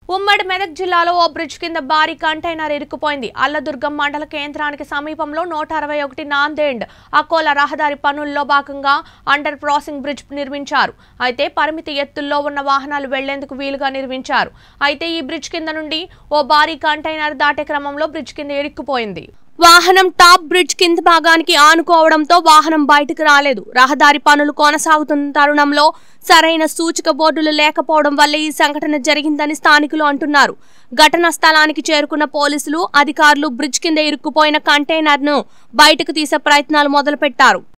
ఉమ్మడి మెదక్ జిల్లాలో ఓ బ్రిడ్జ్ కింద భారీ కంటైనర్ ఇరుక్కుపోయింది అల్లదుర్గం మండల కేంద్రానికి సమీపంలో నూట అరవై ఒకటి నాందేండ్ అకోల రహదారి పనుల్లో భాగంగా అండర్ క్రాసింగ్ బ్రిడ్జ్ నిర్మించారు అయితే పరిమితి ఎత్తుల్లో ఉన్న వాహనాలు వెళ్లేందుకు వీలుగా నిర్మించారు అయితే ఈ బ్రిడ్జ్ కింద నుండి ఓ భారీ కంటైనర్ దాటే క్రమంలో బ్రిడ్జ్ కింద ఇరుక్కుపోయింది వాహనం టాప్ బ్రిడ్జ్ కింద భాగానికి ఆనుకోవడంతో వాహనం బయటకు రాలేదు రహదారి పనులు కొనసాగుతున్న తరుణంలో సరైన సూచిక బోర్డులు లేకపోవడం వల్ల ఈ సంఘటన జరిగిందని స్థానికులు అంటున్నారు ఘటనా స్థలానికి చేరుకున్న పోలీసులు అధికారులు బ్రిడ్జ్ కింద ఇరుక్కుపోయిన కంటైనర్ను బయటకు తీసే ప్రయత్నాలు మొదలుపెట్టారు